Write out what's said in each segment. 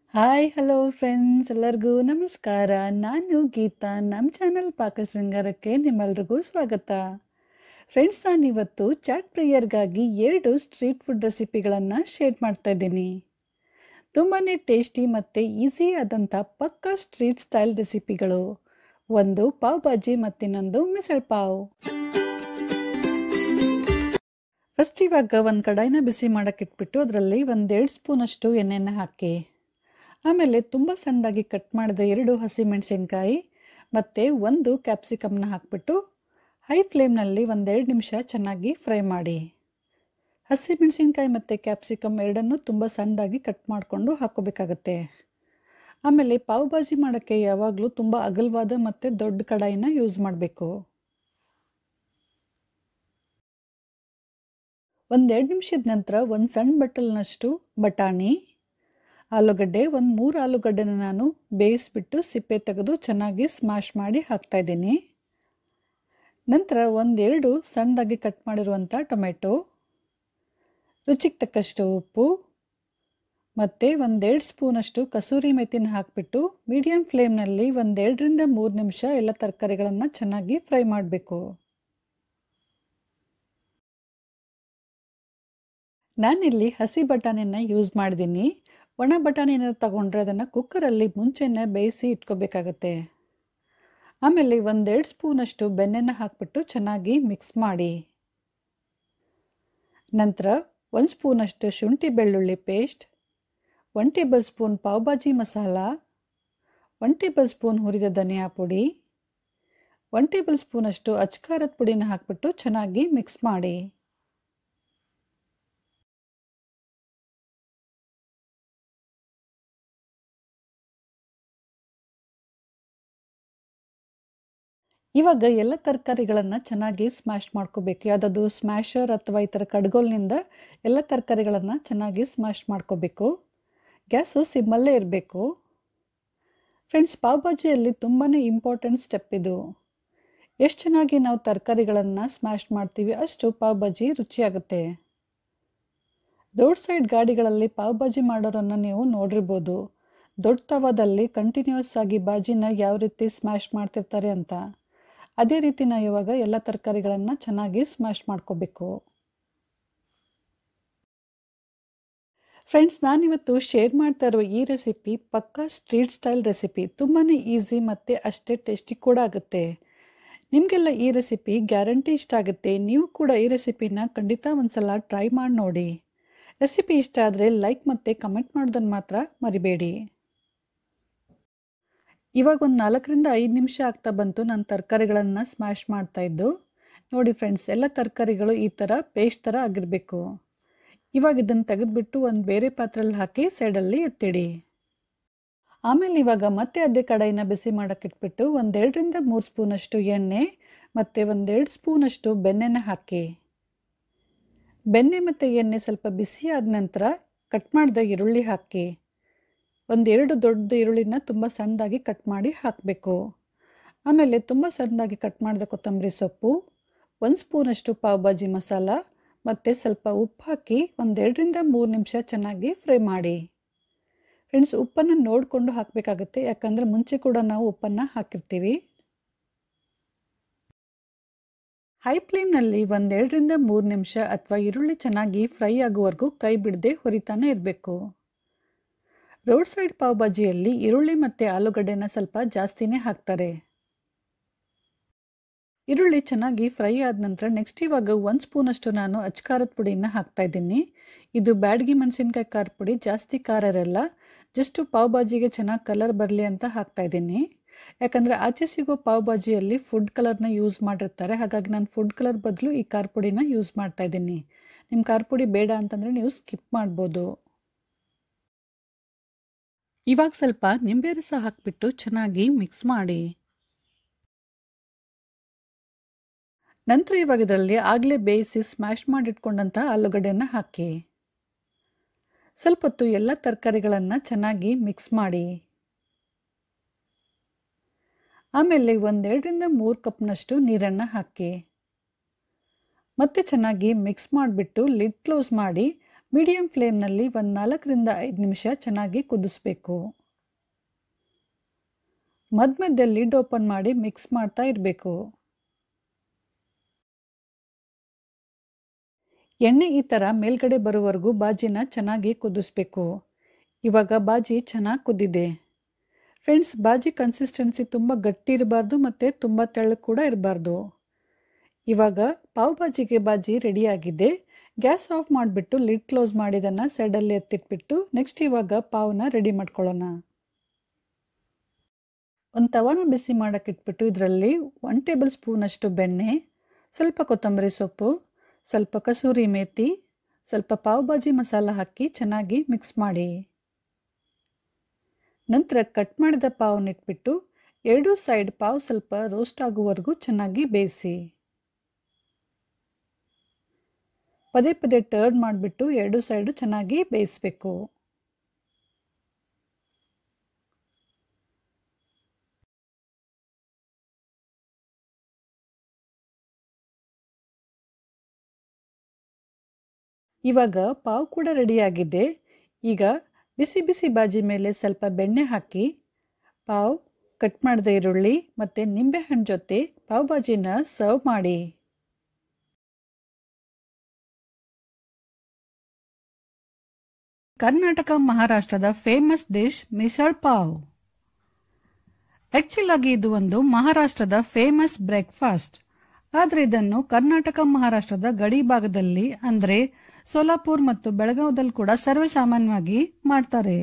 hi hello friends ಎಲ್ಲರಿಗೂ ನಮಸ್ಕಾರ ನಾನು ಗೀತಾ ನಮ್ಮ ಚಾನಲ್ ಪಾಕಶೃಂಗಾರಕ್ಕೆ ನಿಮ್ಮೆಲ್ರಿಗೂ ಸ್ವಾಗತ ಫ್ರೆಂಡ್ಸ್ ನಾನಿವತ್ತು ಚಾಟ್ ಪ್ರಿಯರ್ಗಾಗಿ ಎರಡು ಸ್ಟ್ರೀಟ್ ಫುಡ್ ರೆಸಿಪಿಗಳನ್ನು ಶೇರ್ ಮಾಡ್ತಾ ಇದ್ದೀನಿ ತುಂಬಾ ಟೇಸ್ಟಿ ಮತ್ತು ಈಸಿ ಆದಂಥ ಪಕ್ಕಾ ಸ್ಟ್ರೀಟ್ ಸ್ಟೈಲ್ ರೆಸಿಪಿಗಳು ಒಂದು ಪಾವ್ ಭಾಜಿ ಮತ್ತಿನ್ನೊಂದು ಮಿಸಳ್ ಪಾವ್ ಫಸ್ಟ್ ಇವಾಗ ಒಂದು ಕಡಾಯಿನ ಬಿಸಿ ಮಾಡೋಕ್ಕೆ ಇಟ್ಬಿಟ್ಟು ಅದರಲ್ಲಿ ಒಂದೆರಡು ಸ್ಪೂನಷ್ಟು ಎಣ್ಣೆನ ಹಾಕಿ ಆಮೇಲೆ ತುಂಬ ಸಣ್ಣದಾಗಿ ಕಟ್ ಮಾಡಿದ ಎರಡು ಹಸಿಮೆಣಸಿನ್ಕಾಯಿ ಮತ್ತು ಒಂದು ಕ್ಯಾಪ್ಸಿಕಮ್ನ ಹಾಕ್ಬಿಟ್ಟು ಹೈ ಫ್ಲೇಮ್ನಲ್ಲಿ ಒಂದೆರಡು ನಿಮಿಷ ಚೆನ್ನಾಗಿ ಫ್ರೈ ಮಾಡಿ ಹಸಿಮೆಣಸಿನ್ಕಾಯಿ ಮತ್ತು ಕ್ಯಾಪ್ಸಿಕಮ್ ಎರಡನ್ನೂ ತುಂಬ ಸಣ್ಣದಾಗಿ ಕಟ್ ಮಾಡಿಕೊಂಡು ಹಾಕೋಬೇಕಾಗತ್ತೆ ಆಮೇಲೆ ಪಾವ್ ಭಾಜಿ ಮಾಡೋಕ್ಕೆ ಯಾವಾಗಲೂ ತುಂಬ ಅಗಲವಾದ ಮತ್ತು ದೊಡ್ಡ ಕಡಾಯಿನ ಯೂಸ್ ಮಾಡಬೇಕು ಒಂದೆರಡು ನಿಮಿಷದ ನಂತರ ಒಂದು ಸಣ್ಣ ಬಟ್ಟಲ್ನಷ್ಟು ಬಟಾಣಿ ಆಲೂಗಡ್ಡೆ ಒಂದು ಮೂರು ಆಲೂಗಡ್ಡೆನ ನಾನು ಬೇಯಿಸ್ಬಿಟ್ಟು ಸಿಪ್ಪೆ ತೆಗೆದು ಚೆನ್ನಾಗಿ ಸ್ಮ್ಯಾಶ್ ಮಾಡಿ ಹಾಕ್ತಾಯಿದ್ದೀನಿ ನಂತರ ಒಂದೆರಡು ಸಣ್ಣದಾಗಿ ಕಟ್ ಮಾಡಿರುವಂಥ ಟೊಮೆಟೊ ರುಚಿಗೆ ತಕ್ಕಷ್ಟು ಉಪ್ಪು ಮತ್ತು ಒಂದೆರಡು ಸ್ಪೂನಷ್ಟು ಕಸೂರಿ ಮೆಥಿನ ಹಾಕಿಬಿಟ್ಟು ಮೀಡಿಯಮ್ ಫ್ಲೇಮ್ನಲ್ಲಿ ಒಂದೆರಡರಿಂದ ಮೂರು ನಿಮಿಷ ಎಲ್ಲ ತರಕಾರಿಗಳನ್ನು ಚೆನ್ನಾಗಿ ಫ್ರೈ ಮಾಡಬೇಕು ನಾನಿಲ್ಲಿ ಹಸಿ ಬಟಾಣಿನ ಯೂಸ್ ಮಾಡಿದ್ದೀನಿ ಒಣ ಬಟಾಣಿನ ತಗೊಂಡ್ರೆ ಅದನ್ನು ಕುಕ್ಕರಲ್ಲಿ ಮುಂಚೆನೇ ಬೇಯಿಸಿ ಇಟ್ಕೋಬೇಕಾಗತ್ತೆ ಆಮೇಲೆ ಒಂದೆರಡು ಸ್ಪೂನಷ್ಟು ಬೆಣ್ಣೆನ ಹಾಕ್ಬಿಟ್ಟು ಚೆನ್ನಾಗಿ ಮಿಕ್ಸ್ ಮಾಡಿ ನಂತರ ಒಂದು ಸ್ಪೂನಷ್ಟು ಶುಂಠಿ ಬೆಳ್ಳುಳ್ಳಿ paste one tablespoon pav bhaji masala one tablespoon ಹುರಿದ ಧನಿಯಾ ಪುಡಿ ಒನ್ ಟೇಬಲ್ ಸ್ಪೂನಷ್ಟು ಅಚ್ಕಾರದ ಪುಡಿನ ಹಾಕ್ಬಿಟ್ಟು ಚೆನ್ನಾಗಿ ಮಿಕ್ಸ್ ಮಾಡಿ ಇವಾಗ ಎಲ್ಲ ತರಕಾರಿಗಳನ್ನು ಚೆನ್ನಾಗಿ ಸ್ಮ್ಯಾಶ್ ಮಾಡ್ಕೋಬೇಕು ಯಾವುದಾದ್ರು ಸ್ಮ್ಯಾಶರ್ ಅಥವಾ ಈ ಥರ ಕಡ್ಗೋಲ್ನಿಂದ ಎಲ್ಲ ತರಕಾರಿಗಳನ್ನು ಚೆನ್ನಾಗಿ ಸ್ಮ್ಯಾಶ್ ಮಾಡ್ಕೋಬೇಕು ಗ್ಯಾಸು ಸಿಮ್ಮಲ್ಲೇ ಇರಬೇಕು ಫ್ರೆಂಡ್ಸ್ ಪಾವ್ ಭಾಜಿಯಲ್ಲಿ ತುಂಬಾ ಇಂಪಾರ್ಟೆಂಟ್ ಸ್ಟೆಪ್ ಇದು ಎಷ್ಟು ಚೆನ್ನಾಗಿ ನಾವು ತರಕಾರಿಗಳನ್ನು ಸ್ಮ್ಯಾಶ್ ಮಾಡ್ತೀವಿ ಅಷ್ಟು ಪಾವ್ ಭಾಜಿ ರುಚಿಯಾಗುತ್ತೆ ರೋಡ್ ಸೈಡ್ ಗಾಡಿಗಳಲ್ಲಿ ಪಾವ್ ಭಾಜಿ ಮಾಡೋರನ್ನು ನೀವು ನೋಡಿರ್ಬೋದು ದೊಡ್ಡ ತವಾದಲ್ಲಿ ಕಂಟಿನ್ಯೂಸ್ ಆಗಿ ಬಾಜಿನ ಯಾವ ರೀತಿ ಸ್ಮ್ಯಾಶ್ ಮಾಡ್ತಿರ್ತಾರೆ ಅಂತ ಅದೇ ರೀತಿ ನಾವು ಇವಾಗ ಎಲ್ಲ ತರಕಾರಿಗಳನ್ನು ಚೆನ್ನಾಗಿ ಸ್ಮ್ಯಾಶ್ ಮಾಡ್ಕೋಬೇಕು ಫ್ರೆಂಡ್ಸ್ ನಾನಿವತ್ತು ಶೇರ್ ಮಾಡ್ತಾ ಇರೋ ಈ ರೆಸಿಪಿ ಪಕ್ಕಾ ಸ್ಟ್ರೀಟ್ ಸ್ಟೈಲ್ ರೆಸಿಪಿ ತುಂಬಾ ಈಸಿ ಮತ್ತು ಅಷ್ಟೇ ಟೇಸ್ಟಿ ಕೂಡ ಆಗುತ್ತೆ ನಿಮಗೆಲ್ಲ ಈ ರೆಸಿಪಿ ಗ್ಯಾರಂಟಿ ಇಷ್ಟ ಆಗುತ್ತೆ ನೀವು ಕೂಡ ಈ ರೆಸಿಪಿನ ಖಂಡಿತ ಒಂದ್ಸಲ ಟ್ರೈ ಮಾಡಿ ನೋಡಿ ರೆಸಿಪಿ ಇಷ್ಟ ಆದರೆ ಲೈಕ್ ಮತ್ತು ಕಮೆಂಟ್ ಮಾಡೋದನ್ನು ಮಾತ್ರ ಮರಿಬೇಡಿ ಇವಾಗ ಒಂದು ನಾಲ್ಕರಿಂದ ಐದು ನಿಮಿಷ ಆಗ್ತಾ ಬಂತು ನಾನು ತರಕಾರಿಗಳನ್ನು ಸ್ಮ್ಯಾಶ್ ಮಾಡ್ತಾಯಿದ್ದು ನೋಡಿ ಫ್ರೆಂಡ್ಸ್ ಎಲ್ಲ ತರಕಾರಿಗಳು ಈ ಥರ ಪೇಸ್ಟ್ ಥರ ಆಗಿರಬೇಕು ಇವಾಗ ಇದನ್ನು ತೆಗೆದುಬಿಟ್ಟು ಒಂದು ಬೇರೆ ಪಾತ್ರೆಯಲ್ಲಿ ಹಾಕಿ ಸೈಡಲ್ಲಿ ಎತ್ತಿಡಿ ಆಮೇಲೆ ಇವಾಗ ಮತ್ತೆ ಅದೇ ಕಡಾಯಿನ ಬಿಸಿ ಮಾಡೋಕ್ಕಿಟ್ಬಿಟ್ಟು ಒಂದೆರಡರಿಂದ ಮೂರು ಸ್ಪೂನಷ್ಟು ಎಣ್ಣೆ ಮತ್ತು ಒಂದೆರಡು ಸ್ಪೂನಷ್ಟು ಬೆಣ್ಣೆನ ಹಾಕಿ ಬೆಣ್ಣೆ ಮತ್ತು ಎಣ್ಣೆ ಸ್ವಲ್ಪ ಬಿಸಿ ಆದ ನಂತರ ಕಟ್ ಮಾಡಿದ ಈರುಳ್ಳಿ ಹಾಕಿ ಒಂದೆರಡು ದೊಡ್ಡ ಈರುಳ್ಳಿನ ತುಂಬ ಸಣ್ಣದಾಗಿ ಕಟ್ ಮಾಡಿ ಹಾಕಬೇಕು ಆಮೇಲೆ ತುಂಬ ಸಣ್ಣದಾಗಿ ಕಟ್ ಮಾಡಿದ ಕೊತ್ತಂಬರಿ ಸೊಪ್ಪು ಒಂದು ಸ್ಪೂನಷ್ಟು ಪಾವ್ ಭಾಜಿ ಮಸಾಲ ಮತ್ತು ಸ್ವಲ್ಪ ಉಪ್ಪು ಹಾಕಿ ಒಂದೆರಡರಿಂದ ಮೂರು ನಿಮಿಷ ಚೆನ್ನಾಗಿ ಫ್ರೈ ಮಾಡಿ ಫ್ರೆಂಡ್ಸ್ ಉಪ್ಪನ್ನು ನೋಡಿಕೊಂಡು ಹಾಕಬೇಕಾಗುತ್ತೆ ಯಾಕಂದರೆ ಮುಂಚೆ ಕೂಡ ನಾವು ಉಪ್ಪನ್ನು ಹಾಕಿರ್ತೀವಿ ಹೈ ಫ್ಲೇಮ್ನಲ್ಲಿ ಒಂದೆರಡರಿಂದ ಮೂರು ನಿಮಿಷ ಅಥವಾ ಈರುಳ್ಳಿ ಚೆನ್ನಾಗಿ ಫ್ರೈ ಆಗುವವರೆಗೂ ಕೈ ಬಿಡದೆ ಹುರಿತಾನೆ ಇರಬೇಕು ರೋಡ್ ಸೈಡ್ ಪಾವ್ ಭಾಜಿಯಲ್ಲಿ ಈರುಳ್ಳಿ ಮತ್ತು ಆಲೂಗಡ್ಡೆನ ಸ್ವಲ್ಪ ಜಾಸ್ತಿನೇ ಹಾಕ್ತಾರೆ ಈರುಳ್ಳಿ ಚೆನ್ನಾಗಿ ಫ್ರೈ ಆದ ನಂತರ ನೆಕ್ಸ್ಟ್ ಇವಾಗ ಒಂದು ಸ್ಪೂನಷ್ಟು ನಾನು ಅಚ್ಕಾರದ ಪುಡಿನ ಹಾಕ್ತಾಯಿದ್ದೀನಿ ಇದು ಬ್ಯಾಡಗಿ ಮೆಣಸಿನ್ಕಾಯಿ ಖಾರ ಪುಡಿ ಜಾಸ್ತಿ ಖಾರ ಇರಲ್ಲ ಜಸ್ಟು ಪಾವ್ ಭಾಜಿಗೆ ಚೆನ್ನಾಗಿ ಕಲರ್ ಬರಲಿ ಅಂತ ಹಾಕ್ತಾಯಿದ್ದೀನಿ ಯಾಕಂದರೆ ಆಚೆ ಸಿಗೋ ಪಾವ್ ಭಾಜಿಯಲ್ಲಿ ಫುಡ್ ಕಲರ್ನ ಯೂಸ್ ಮಾಡಿರ್ತಾರೆ ಹಾಗಾಗಿ ನಾನು ಫುಡ್ ಕಲರ್ ಬದಲು ಈ ಖಾರ ಪುಡಿನ ಯೂಸ್ ಮಾಡ್ತಾಯಿದ್ದೀನಿ ನಿಮ್ಮ ಖಾರ ಪುಡಿ ಬೇಡ ಅಂತಂದರೆ ನೀವು ಸ್ಕಿಪ್ ಮಾಡ್ಬೋದು ಇವಾಗ ಸ್ವಲ್ಪ ನಿಂಬೆ ರಸ ಹಾಕಿಬಿಟ್ಟು ಚೆನ್ನಾಗಿ ಮಿಕ್ಸ್ ಮಾಡಿ ನಂತರ ಇವಾಗ ಇದರಲ್ಲಿ ಆಗಲೇ ಬೇಯಿಸಿ ಸ್ಮ್ಯಾಶ್ ಮಾಡಿಟ್ಕೊಂಡಂಥ ಆಲೂಗಡ್ಡೆನ ಹಾಕಿ ಸ್ವಲ್ಪ ಹೊತ್ತು ಎಲ್ಲ ತರಕಾರಿಗಳನ್ನು ಚೆನ್ನಾಗಿ ಮಿಕ್ಸ್ ಮಾಡಿ ಆಮೇಲೆ ಒಂದೆರಡರಿಂದ ಮೂರು ಕಪ್ನಷ್ಟು ನೀರನ್ನು ಹಾಕಿ ಮತ್ತೆ ಚೆನ್ನಾಗಿ ಮಿಕ್ಸ್ ಮಾಡಿಬಿಟ್ಟು ಲಿಡ್ ಕ್ಲೋಸ್ ಮಾಡಿ ಮೀಡಿಯಂ ಫ್ಲೇಮ್ನಲ್ಲಿ ಒಂದು ನಾಲ್ಕರಿಂದ ಐದು ನಿಮಿಷ ಚೆನ್ನಾಗಿ ಕುದಿಸ್ಬೇಕು ಮಧ್ಯ ಮಧ್ಯದಲ್ಲಿ ಲಿಡ್ ಓಪನ್ ಮಾಡಿ ಮಿಕ್ಸ್ ಮಾಡ್ತಾ ಇರಬೇಕು ಎಣ್ಣೆ ಈ ಥರ ಮೇಲ್ಗಡೆ ಬರುವವರೆಗೂ ಬಾಜಿನ ಚೆನ್ನಾಗಿ ಕುದಿಸ್ಬೇಕು ಇವಾಗ ಬಾಜಿ ಚೆನ್ನಾಗಿ ಕುದ್ದಿದೆ ಫ್ರೆಂಡ್ಸ್ ಬಾಜಿ ಕನ್ಸಿಸ್ಟೆನ್ಸಿ ತುಂಬ ಗಟ್ಟಿ ಇರಬಾರ್ದು ಮತ್ತು ತುಂಬ ತೆಳ್ಳಗೆ ಕೂಡ ಇರಬಾರ್ದು ಇವಾಗ ಪಾವ್ ಬಾಜಿಗೆ ಬಾಜಿ ರೆಡಿಯಾಗಿದೆ ಗ್ಯಾಸ್ ಆಫ್ ಮಾಡಿಬಿಟ್ಟು ಲಿಡ್ ಕ್ಲೋಸ್ ಮಾಡಿದನ್ನು ಸೈಡಲ್ಲಿ ಎತ್ತಿಟ್ಬಿಟ್ಟು ನೆಕ್ಸ್ಟ್ ಇವಾಗ ಪಾವ್ನ ರೆಡಿ ಮಾಡ್ಕೊಳ್ಳೋಣ ಒಂದು ತವಾನ ಬಿಸಿ ಮಾಡೋಕ್ಕೆ ಇಟ್ಬಿಟ್ಟು ಇದರಲ್ಲಿ ಒನ್ ಟೇಬಲ್ ಸ್ಪೂನಷ್ಟು ಬೆಣ್ಣೆ ಸ್ವಲ್ಪ ಕೊತ್ತಂಬರಿ ಸೊಪ್ಪು ಸ್ವಲ್ಪ ಕಸೂರಿ ಮೇಥಿ ಸ್ವಲ್ಪ ಪಾವ್ ಭಾಜಿ ಮಸಾಲ ಹಾಕಿ ಚೆನ್ನಾಗಿ ಮಿಕ್ಸ್ ಮಾಡಿ ನಂತರ ಕಟ್ ಮಾಡಿದ ಪಾವನ್ನಿಟ್ಬಿಟ್ಟು ಎರಡೂ ಸೈಡ್ ಪಾವ್ ಸ್ವಲ್ಪ ರೋಸ್ಟ್ ಆಗುವವರೆಗೂ ಚೆನ್ನಾಗಿ ಬೇಯಿಸಿ ಪದೇ ಪದೇ ಟರ್ನ್ ಮಾಡಿಬಿಟ್ಟು ಎರಡೂ ಸೈಡು ಚೆನ್ನಾಗಿ ಬೇಯಿಸಬೇಕು ಇವಾಗ ಪಾವ್ ಕೂಡ ರೆಡಿಯಾಗಿದೆ ಈಗ ಬಿಸಿ ಬಿಸಿ ಬಾಜಿ ಮೇಲೆ ಸ್ವಲ್ಪ ಬೆಣ್ಣೆ ಹಾಕಿ ಪಾವ್ ಕಟ್ ಮಾಡಿದ ಈರುಳ್ಳಿ ಮತ್ತು ನಿಂಬೆಹಣ್ಣು ಜೊತೆ ಪಾವ್ ಭಾಜಿನ ಸರ್ವ್ ಮಾಡಿ ಕರ್ನಾಟಕ ಮಹಾರಾಷ್ಟ್ರದ famous dish misal pav actual ಆಗಿ ಇದು ಒಂದು ಮಹಾರಾಷ್ಟ್ರದ ಫೇಮಸ್ ಬ್ರೇಕ್ಫಾಸ್ಟ್ ಆದರೆ ಇದನ್ನು ಕರ್ನಾಟಕ ಮಹಾರಾಷ್ಟ್ರದ ಗಡಿ ಭಾಗದಲ್ಲಿ ಅಂದ್ರೆ ಸೋಲಾಪುರ್ ಮತ್ತು ಬೆಳಗಾವದಲ್ಲಿ ಕೂಡ ಸರ್ವೇ ಸಾಮಾನ್ಯವಾಗಿ ಮಾಡ್ತಾರೆ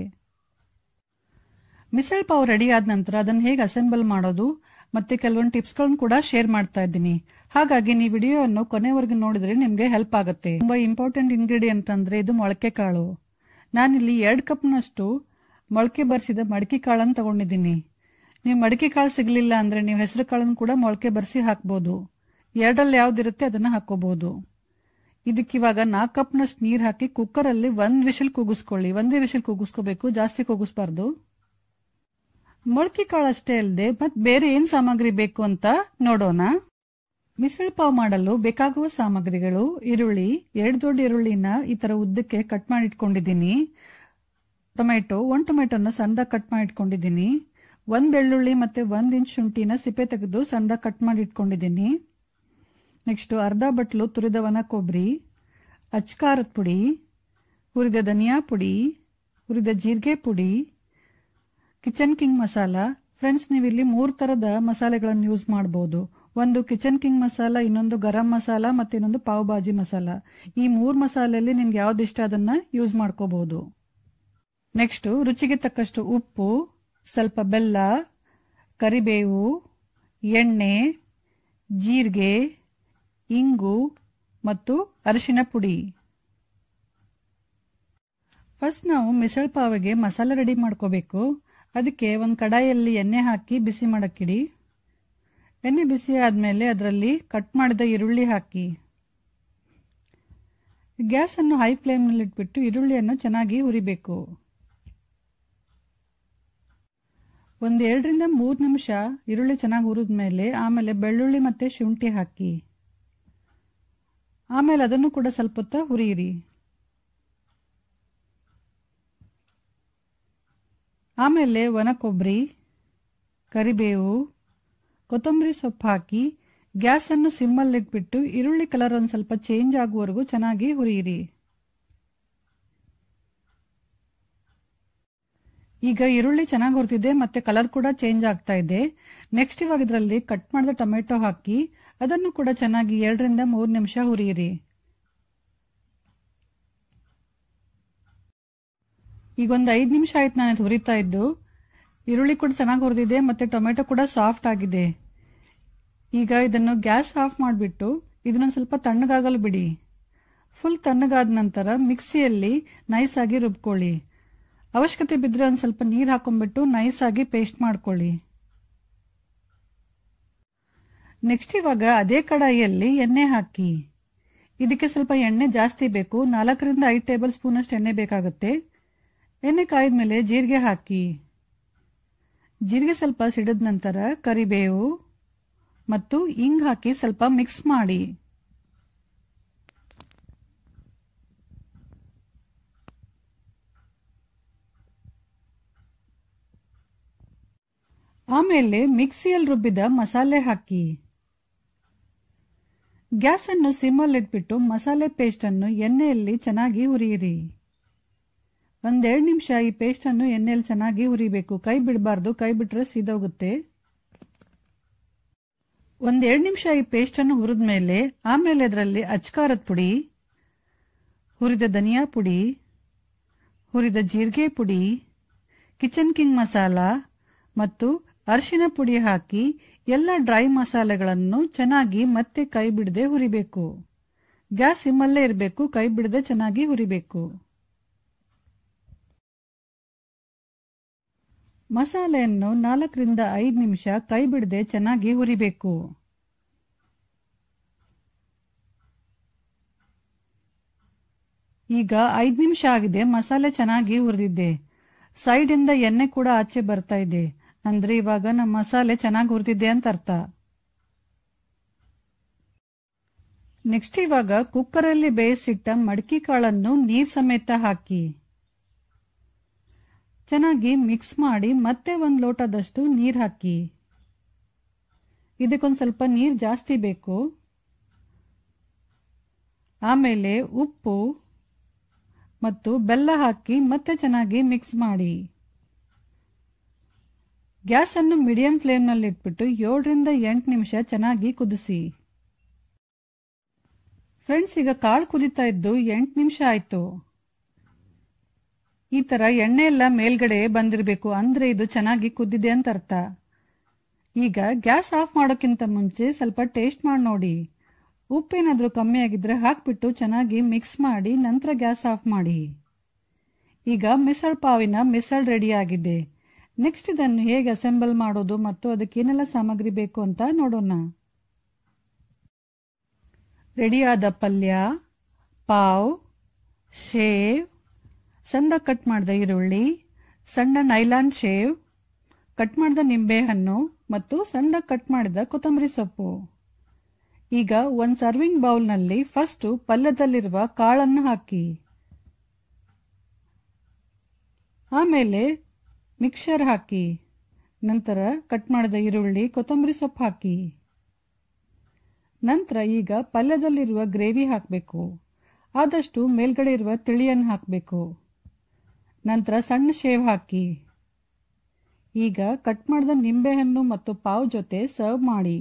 ಮಿಸಲ್ ಪಾವ್ ರೆಡಿ ಆದ ನಂತರ ಅದನ್ನು ಹೇಗೆ ಅಸೆಂಬಲ್ ಮಾಡೋದು ಮತ್ತೆ ಕೆಲವೊಂದು ಟಿಪ್ಸ್ಗಳನ್ನು ಕೂಡ ಶೇರ್ ಮಾಡ್ತಾ ಇದ್ದೀನಿ ಹಾಗಾಗಿ ನೀವು ವಿಡಿಯೋವನ್ನು ಕೊನೆವರೆಗೂ ನೋಡಿದ್ರೆ ನಿಮಗೆ ಹೆಲ್ಪ್ ಆಗುತ್ತೆ ತುಂಬಾ ಇಂಪಾರ್ಟೆಂಟ್ ಇಂಗ್ರೀಡಿಯಂಟ್ ಅಂದ್ರೆ ಇದು ಮೊಳಕೆ ಕಾಳು ನಾನಿಲ್ಲಿ ಎರಡು ಕಪ್ನಷ್ಟು ಮೊಳಕೆ ಬರಿಸಿದ ಮಡಿಕೆ ಕಾಳನ್ನು ತಗೊಂಡಿದ್ದೀನಿ ನೀವು ಮಡಿಕೆ ಕಾಳು ಸಿಗ್ಲಿಲ್ಲ ಅಂದ್ರೆ ನೀವು ಹೆಸರು ಕಾಳನ್ನು ಕೂಡ ಮೊಳಕೆ ಬರೆಸಿ ಹಾಕ್ಬೋದು ಎರಡಲ್ಲಿ ಯಾವ್ದಿರುತ್ತೆ ಅದನ್ನ ಹಾಕೋಬಹುದು ಇದಕ್ಕಿವಾಗ ನಾಲ್ಕು ಕಪ್ನಷ್ಟು ನೀರು ಹಾಕಿ ಕುಕ್ಕರಲ್ಲಿ ಒಂದ್ ವಿಶಲ್ ಕೂಗಿಸ್ಕೊಳ್ಳಿ ಒಂದೇ ವಿಶಲ್ ಕೂಗಿಸ್ಕೋಬೇಕು ಜಾಸ್ತಿ ಕೂಗಿಸ್ಬಾರ್ದು ಮೊಳಕೆ ಕಾಳು ಅಷ್ಟೇ ಅಲ್ಲದೆ ಮತ್ ಬೇರೆ ಏನ್ ಸಾಮಗ್ರಿ ಬೇಕು ಅಂತ ನೋಡೋಣ ಮಿಸಳು ಪಾವ್ ಮಾಡಲು ಬೇಕಾಗುವ ಸಾಮಗ್ರಿಗಳು ಈರುಳ್ಳಿ ಎರಡು ದೊಡ್ಡ ಈರುಳ್ಳಿನ ಈ ತರ ಉದ್ದಕ್ಕೆ ಕಟ್ ಮಾಡಿ ಇಟ್ಕೊಂಡಿದ್ದೀನಿ ಟೊಮೆಟೊ ಒಂದ್ ಟೊಮೆಟೊನ ಸಣ್ಣದಾಗಿ ಕಟ್ ಮಾಡಿ ಇಟ್ಕೊಂಡಿದ್ದೀನಿ ಒಂದ್ ಬೆಳ್ಳುಳ್ಳಿ ಮತ್ತೆ ಒಂದ್ ಇಂಚ್ ಶುಂಠಿನ ಸಿಪ್ಪೆ ತೆಗೆದು ಸಣ್ಣದಾಗಿ ಕಟ್ ಮಾಡಿ ಇಟ್ಕೊಂಡಿದ್ದೀನಿ ನೆಕ್ಸ್ಟ್ ಅರ್ಧ ಬಟ್ಲು ತುರಿದ ಒಣ ಕೊಬ್ಬರಿ ಅಚ್ಕಾರದ ಪುಡಿ ಹುರಿದ ಧನಿಯಾ ಪುಡಿ ಹುರಿದ ಜೀರಿಗೆ ಪುಡಿ ಕಿಚನ್ ಕಿಂಗ್ ಮಸಾಲ ಫ್ರೆಂಡ್ಸ್ ನೀವು ಇಲ್ಲಿ ಮೂರು ತರದ ಮಸಾಲೆಗಳನ್ನು ಯೂಸ್ ಮಾಡಬಹುದು ಒಂದು ಕಿಚನ್ ಕಿಂಗ್ ಮಸಾಲ ಇನ್ನೊಂದು ಗರಂ ಮಸಾಲ ಮತ್ತೆ ಇನ್ನೊಂದು ಪಾವ್ ಭಾಜಿ ಮಸಾಲ ಈ ಮೂರು ಮಸಾಲೆಯಲ್ಲಿ ನಿಮ್ಗೆ ಯಾವ್ದು ಇಷ್ಟ ಅದನ್ನ ಯೂಸ್ ಮಾಡ್ಕೋಬಹುದು ನೆಕ್ಸ್ಟ್ ರುಚಿಗೆ ತಕ್ಕಷ್ಟು ಉಪ್ಪು ಸ್ವಲ್ಪ ಬೆಲ್ಲ ಕರಿಬೇವು ಎಣ್ಣೆ ಜೀರಿಗೆ ಇಂಗು ಮತ್ತು ಅರಿಶಿನ ಪುಡಿ ಫಸ್ಟ್ ನಾವು ಮಿಸಳ್ ಪಾವಿಗೆ ಮಸಾಲೆ ರೆಡಿ ಮಾಡ್ಕೋಬೇಕು ಅದಕ್ಕೆ ಒಂದು ಕಡಾಯಿಯಲ್ಲಿ ಎಣ್ಣೆ ಹಾಕಿ ಬಿಸಿ ಮಾಡಕ್ಕಿಡಿ ಎಣ್ಣೆ ಬಿಸಿ ಆದಮೇಲೆ ಅದರಲ್ಲಿ ಕಟ್ ಮಾಡಿದ ಈರುಳ್ಳಿ ಹಾಕಿ ಗ್ಯಾಸನ್ನು ಹೈ ಫ್ಲೇಮ್ನಲ್ಲಿ ಇಟ್ಬಿಟ್ಟು ಈರುಳ್ಳಿಯನ್ನು ಚೆನ್ನಾಗಿ ಹುರಿಬೇಕು ಒಂದು ಎರಡರಿಂದ ಮೂರು ನಿಮಿಷ ಈರುಳ್ಳಿ ಚೆನ್ನಾಗಿ ಹುರಿದ್ಮೇಲೆ ಆಮೇಲೆ ಬೆಳ್ಳುಳ್ಳಿ ಮತ್ತೆ ಶುಂಠಿ ಹಾಕಿ ಆಮೇಲೆ ಅದನ್ನು ಕೂಡ ಸ್ವಲ್ಪ ಹೊತ್ತ ಹುರಿಯಿರಿ ಆಮೇಲೆ ಒಣ ಕೊಬ್ಬರಿ ಕರಿಬೇವು ಕೊತ್ತಂಬರಿ ಸೊಪ್ಪು ಹಾಕಿ ಗ್ಯಾಸನ್ನು ಸಿಮ್ಮಲ್ಲಿ ಇಟ್ಬಿಟ್ಟು ಈರುಳ್ಳಿ ಕಲರ್ ಒಂದು ಸ್ವಲ್ಪ ಚೇಂಜ್ ಆಗುವವರೆಗೂ ಚೆನ್ನಾಗಿ ಹುರಿಯಿರಿ ಈಗ ಈರುಳ್ಳಿ ಚೆನ್ನಾಗಿ ಹುರಿದಿದೆ ಮತ್ತೆ ಕಲರ್ ಕೂಡ ಚೇಂಜ್ ಆಗ್ತಾ ಇದೆ ನೆಕ್ಸ್ಟ್ ಇವಾಗ ಇದರಲ್ಲಿ ಕಟ್ ಮಾಡಿದ ಟೊಮೆಟೊ ಹಾಕಿ ಅದನ್ನು ಕೂಡ ಚೆನ್ನಾಗಿ ಎರಡರಿಂದ ಮೂರು ನಿಮಿಷ ಹುರಿಯಿರಿ ಈಗ ಒಂದು ಐದು ನಿಮಿಷ ಆಯ್ತು ನಾನು ಹುರಿತಾ ಇದ್ದು ಈರುಳ್ಳಿ ಕೂಡ ಚೆನ್ನಾಗಿ ಹುರಿದಿದೆ ಮತ್ತೆ ಟೊಮೆಟೊ ಕೂಡ ಸಾಫ್ಟ್ ಆಗಿದೆ ಈಗ ಇದನ್ನು ಗ್ಯಾಸ್ ಆಫ್ ಮಾಡಿಬಿಟ್ಟು ಇದನ್ನ ಸ್ವಲ್ಪ ತಣ್ಣಗಾಗಲು ಬಿಡಿ ಫುಲ್ ತಣ್ಣಗಾದ ನಂತರ ಮಿಕ್ಸಿಯಲ್ಲಿ ನೈಸ್ ಆಗಿ ರುಬ್ಕೊಳ್ಳಿ ಅವಶ್ಯಕತೆ ಬಿದ್ದರೆ ಒಂದು ಸ್ವಲ್ಪ ನೀರು ಹಾಕೊಂಡ್ಬಿಟ್ಟು ನೈಸ್ ಆಗಿ ಪೇಸ್ಟ್ ಮಾಡ್ಕೊಳ್ಳಿ ನೆಕ್ಸ್ಟ್ ಇವಾಗ ಅದೇ ಕಡಾಯಿಯಲ್ಲಿ ಎಣ್ಣೆ ಹಾಕಿ ಇದಕ್ಕೆ ಸ್ವಲ್ಪ ಎಣ್ಣೆ ಜಾಸ್ತಿ ಬೇಕು ನಾಲ್ಕರಿಂದ ಐದು ಟೇಬಲ್ ಸ್ಪೂನ್ ಅಷ್ಟು ಎಣ್ಣೆ ಬೇಕಾಗುತ್ತೆ ಎಣ್ಣೆ ಕಾಯ್ದ ಮೇಲೆ ಜೀರಿಗೆ ಹಾಕಿ ಜೀರಿಗೆ ಸ್ವಲ್ಪ ಸಿಡಿದ ನಂತರ ಕರಿಬೇವು ಮತ್ತು ಇಂಗ್ ಹಾಕಿ ಸ್ವಲ್ಪ ಮಿಕ್ಸ್ ಮಾಡಿ ಆಮೇಲೆ ಮಿಕ್ಸಿಯಲ್ಲಿ ರುಬ್ಬಿದ ಮಸಾಲೆ ಹಾಕಿ ಗ್ಯಾಸ್ ಅನ್ನು ಸಿಮ್ಮಲ್ಲಿಟ್ಬಿಟ್ಟು ಮಸಾಲೆ ಪೇಸ್ಟ್ ಅನ್ನು ಎಣ್ಣೆಯಲ್ಲಿ ಚೆನ್ನಾಗಿ ಹುರಿಯಿರಿ ಒಂದೆರಡು ನಿಮಿಷ ಈ ಪೇಸ್ಟ್ ಅನ್ನು ಎಣ್ಣೆಯಲ್ಲಿ ಚೆನ್ನಾಗಿ ಹುರಿಬೇಕು ಕೈ ಬಿಡಬಾರ್ದು ಕೈ ಬಿಟ್ರೆ ಸೀದೋಗುತ್ತೆ ಒಂದೆರಡು ನಿಮಿಷ ಈ ಪೇಸ್ಟ್ ಅನ್ನು ಹುರಿದ ಮೇಲೆ ಆಮೇಲೆ ಅದರಲ್ಲಿ ಅಚ್ಕಾರದ ಪುಡಿ ಹುರಿದ ಧನಿಯಾ ಪುಡಿ ಹುರಿದ ಜೀರಿಗೆ ಪುಡಿ ಕಿಚನ್ ಕಿಂಗ್ ಮಸಾಲ ಮತ್ತು ಅರಿಶಿನ ಪುಡಿ ಹಾಕಿ ಎಲ್ಲ ಡ್ರೈ ಮಸಾಲೆಗಳನ್ನು ಚೆನ್ನಾಗಿ ಮತ್ತೆ ಕೈ ಬಿಡದೆ ಹುರಿಬೇಕು ಗ್ಯಾಸ್ ಸಿಮ್ಮಲ್ಲೇ ಇರಬೇಕು ಕೈ ಬಿಡದೆ ಚೆನ್ನಾಗಿ ಹುರಿಬೇಕು ಮಸಾಲೆಯನ್ನು ನಾಲ್ಕರಿಂದ ಐದು ನಿಮಿಷ ಕೈ ಬಿಡದೆ ಚೆನ್ನಾಗಿ ಹುರಿಬೇಕು ಈಗ ಐದು ನಿಮಿಷ ಆಗಿದೆ ಮಸಾಲೆ ಚೆನ್ನಾಗಿ ಹುರಿದಿದ್ದೆ ಸೈಡಿಂದ ಎಣ್ಣೆ ಕೂಡ ಆಚೆ ಬರ್ತಾ ಇದೆ ಅಂದ್ರೆ ಇವಾಗ ನಮ್ಮ ಮಸಾಲೆ ಚೆನ್ನಾಗಿ ಹುರಿದಿದೆ ಅಂತ ಅರ್ಥ ನೆಕ್ಸ್ಟ್ ಇವಾಗ ಕುಕ್ಕರಲ್ಲಿ ಬೇಯಿಸಿಟ್ಟ ಮಡಕಿ ಕಾಳನ್ನು ನೀರ್ ಸಮೇತ ಹಾಕಿ ಚೆನ್ನಾಗಿ ಮಿಕ್ಸ್ ಮಾಡಿ ಮತ್ತೆ ಒಂದು ಲೋಟದಷ್ಟು ನೀರು ಹಾಕಿ ಇದಕ್ಕೊಂದು ಸ್ವಲ್ಪ ನೀರು ಜಾಸ್ತಿ ಬೇಕು ಆಮೇಲೆ ಉಪ್ಪು ಮತ್ತು ಬೆಲ್ಲ ಹಾಕಿ ಮತ್ತೆ ಚೆನ್ನಾಗಿ ಮಿಕ್ಸ್ ಮಾಡಿ ಗ್ಯಾಸ್ ಅನ್ನು ಮೀಡಿಯಂ ಫ್ಲೇಮ್ನಲ್ಲಿ ಇಟ್ಬಿಟ್ಟು ಏಳರಿಂದ ಎಂಟು ನಿಮಿಷ ಚೆನ್ನಾಗಿ ಕುದಿಸಿ ಫ್ರೆಂಡ್ಸ್ ಈಗ ಕಾಳು ಕುದಿತಾ ಇದ್ದು ಎಂಟು ನಿಮಿಷ ಆಯ್ತು ಈ ತರ ಎಣ್ಣೆ ಎಲ್ಲ ಮೇಲ್ಗಡೆ ಬಂದಿರಬೇಕು ಅಂದ್ರೆ ಇದು ಚೆನ್ನಾಗಿ ಕುದ್ದಿದೆ ಅಂತ ಅರ್ಥ ಈಗ ಗ್ಯಾಸ್ ಆಫ್ ಮಾಡೋಕ್ಕಿಂತ ಮುಂಚೆ ಸ್ವಲ್ಪ ಟೇಸ್ಟ್ ಮಾಡಿ ನೋಡಿ ಉಪ್ಪೇನಾದ್ರೂ ಕಮ್ಮಿ ಆಗಿದ್ರೆ ಹಾಕ್ಬಿಟ್ಟು ಚೆನ್ನಾಗಿ ಮಿಕ್ಸ್ ಮಾಡಿ ನಂತರ ಗ್ಯಾಸ್ ಆಫ್ ಮಾಡಿ ಈಗ ಮಿಸಳ್ ಪಾವಿನ ಮಿಸಳ್ ರೆಡಿ ಆಗಿದೆ ನೆಕ್ಸ್ಟ್ ಇದನ್ನು ಹೇಗೆ ಅಸೆಂಬಲ್ ಮಾಡೋದು ಮತ್ತು ಅದಕ್ಕೆ ಏನೆಲ್ಲ ಸಾಮಗ್ರಿ ಬೇಕು ಅಂತ ನೋಡೋಣ ರೆಡಿಯಾದ ಪಲ್ಯ ಪಾವ್ ಶೇವ್ ಸಣ್ಣ ಕಟ್ ಮಾಡಿದ ಈರುಳ್ಳಿ ಸಣ್ಣ ನೈಲಾನ್ ಶೇವ್ ಕಟ್ ಮಾಡಿದ ನಿಂಬೆಹಣ್ಣು ಮತ್ತು ಸಣ್ಣ ಕಟ್ ಮಾಡಿದ ಕೊತ್ತಂಬರಿ ಸೊಪ್ಪು ಈಗ ಒಂದು ಸರ್ವಿಂಗ್ ಬೌಲ್ನಲ್ಲಿ ಫಸ್ಟು ಪಲ್ಯದಲ್ಲಿರುವ ಕಾಳನ್ನು ಹಾಕಿ ಆಮೇಲೆ ಮಿಕ್ಸರ್ ಹಾಕಿ ನಂತರ ಕಟ್ ಮಾಡಿದ ಈರುಳ್ಳಿ ಕೊತ್ತಂಬರಿ ಸೊಪ್ಪು ಹಾಕಿ ನಂತರ ಈಗ ಪಲ್ಯದಲ್ಲಿರುವ ಗ್ರೇವಿ ಹಾಕಬೇಕು ಆದಷ್ಟು ಮೇಲ್ಗಡೆ ಇರುವ ತಿಳಿಯನ್ನು ಹಾಕಬೇಕು ನಂತರ ಸಣ್ಣ ಶೇವ್ ಹಾಕಿ ಈಗ ಕಟ್ ಮಾಡಿದ ನಿಂಬೆಹಣ್ಣು ಮತ್ತು ಪಾವ್ ಜೊತೆ ಸರ್ವ್ ಮಾಡಿ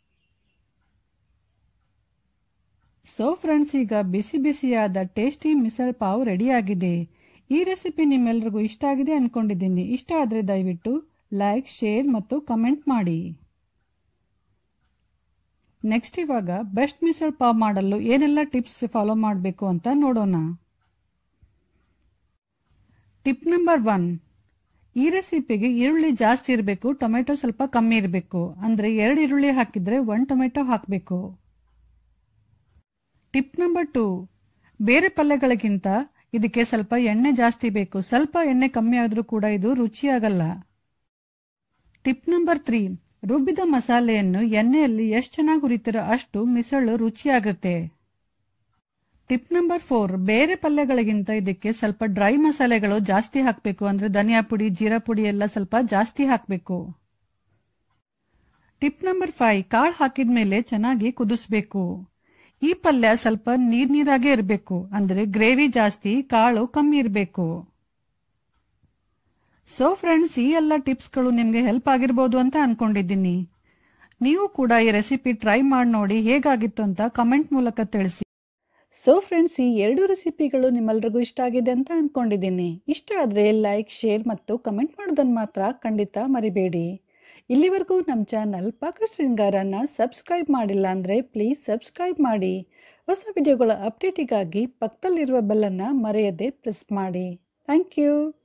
ಸೊ ಫ್ರೆಂಡ್ಸ್ ಈಗ ಬಿಸಿ ಬಿಸಿಯಾದ ಟೇಸ್ಟಿ ಮಿಸಲ್ ಪಾವ್ ರೆಡಿ ಆಗಿದೆ ಈ ರೆಸಿಪಿ ನಿಮ್ಮೆಲ್ರಿಗೂ ಇಷ್ಟ ಆಗಿದೆ ಅನ್ಕೊಂಡಿದ್ದೀನಿ ಇಷ್ಟ ಆದರೆ ದಯವಿಟ್ಟು ಲೈಕ್ ಶೇರ್ ಮತ್ತು ಕಮೆಂಟ್ ಮಾಡಿ ನೆಕ್ಸ್ಟ್ ಇವಾಗ ಬೆಸ್ಟ್ ಮಿಸಲ್ ಪಾವ್ ಮಾಡಲು ಏನೆಲ್ಲ ಟಿಪ್ಸ್ ಫಾಲೋ ಮಾಡಬೇಕು ಅಂತ ನೋಡೋಣ ಟಿಪ್ ನಂಬರ್ ಒನ್ ಈ ರೆಸಿಪಿಗೆ ಈರುಳ್ಳಿ ಜಾಸ್ತಿ ಇರಬೇಕು ಟೊಮೆಟೊ ಸ್ವಲ್ಪ ಕಮ್ಮಿ ಇರಬೇಕು ಅಂದ್ರೆ ಎರಡು ಈರುಳ್ಳಿ ಹಾಕಿದ್ರೆ ಒಂದು ಟೊಮೆಟೊ ಹಾಕಬೇಕು ಟಿಪ್ ನಂಬರ್ ಟೂ ಬೇರೆ ಪಲ್ಯಗಳಿಗಿಂತ ಇದಕ್ಕೆ ಸ್ವಲ್ಪ ಎಣ್ಣೆ ಜಾಸ್ತಿ ಬೇಕು ಸ್ವಲ್ಪ ಎಣ್ಣೆ ಕಮ್ಮಿ ಆದರೂ ಕೂಡ ಇದು ರುಚಿಯಾಗಲ್ಲ ಟಿಪ್ ನಂಬರ್ ತ್ರೀ ರುಬ್ಬಿದ ಮಸಾಲೆಯನ್ನು ಎಣ್ಣೆಯಲ್ಲಿ ಎಷ್ಟು ಚೆನ್ನಾಗಿ ಹುರಿತೀರೋ ಅಷ್ಟು ಮಿಸಳು ರುಚಿಯಾಗುತ್ತೆ ಟಿಪ್ ನಂಬರ್ ಫೋರ್ ಬೇರೆ ಪಲ್ಯಗಳಿಗಿಂತ ಇದಕ್ಕೆ ಸ್ವಲ್ಪ ಡ್ರೈ ಮಸಾಲೆಗಳು ಜಾಸ್ತಿ ಹಾಕಬೇಕು ಅಂದ್ರೆ ಧನಿಯಾ ಪುಡಿ ಜೀರಾ ಪುಡಿ ಎಲ್ಲ ಸ್ವಲ್ಪ ಜಾಸ್ತಿ ಹಾಕಬೇಕು ಟಿಪ್ ನಂಬರ್ ಫೈವ್ ಕಾಳು ಹಾಕಿದ್ಮೇಲೆ ಚೆನ್ನಾಗಿ ಕುದಿಸ್ಬೇಕು ಈ ಪಲ್ಯ ಸ್ವಲ್ಪ ನೀರ್ ನೀರಾಗೆ ಇರಬೇಕು ಅಂದ್ರೆ ಗ್ರೇವಿ ಜಾಸ್ತಿ ಕಾಳು ಕಮ್ಮಿ ಇರಬೇಕು ಸೊ ಫ್ರೆಂಡ್ಸ್ ಈ ಎಲ್ಲ ಟಿಪ್ಸ್ಗಳು ನಿಮಗೆ ಹೆಲ್ಪ್ ಆಗಿರ್ಬೋದು ಅಂತ ಅನ್ಕೊಂಡಿದ್ದೀನಿ ನೀವು ಕೂಡ ಈ ರೆಸಿಪಿ ಟ್ರೈ ಮಾಡಿ ನೋಡಿ ಹೇಗಾಗಿತ್ತು ಅಂತ ಕಮೆಂಟ್ ಮೂಲಕ ತಿಳಿಸಿ ಸೊ ಫ್ರೆಂಡ್ಸ್ ಈ ಎರಡು ರೆಸಿಪಿಗಳು ನಿಮ್ಮೆಲ್ರಿಗೂ ಇಷ್ಟ ಆಗಿದೆ ಅಂತ ಅನ್ಕೊಂಡಿದ್ದೀನಿ ಇಷ್ಟ ಆದರೆ ಲೈಕ್ ಶೇರ್ ಮತ್ತು ಕಮೆಂಟ್ ಮಾಡೋದನ್ನು ಮಾತ್ರ ಖಂಡಿತ ಮರಿಬೇಡಿ ಇಲ್ಲಿವರೆಗೂ ನಮ್ಮ ಚಾನಲ್ ಪಾಕ ಶೃಂಗಾರನ ಸಬ್ಸ್ಕ್ರೈಬ್ ಮಾಡಿಲ್ಲ ಅಂದರೆ ಪ್ಲೀಸ್ ಸಬ್ಸ್ಕ್ರೈಬ್ ಮಾಡಿ ಹೊಸ ವಿಡಿಯೋಗಳ ಅಪ್ಡೇಟಿಗಾಗಿ ಪಕ್ಕದಲ್ಲಿರುವ ಬೆಲ್ಲನ್ನು ಮರೆಯದೆ ಪ್ರೆಸ್ ಮಾಡಿ ಥ್ಯಾಂಕ್ ಯು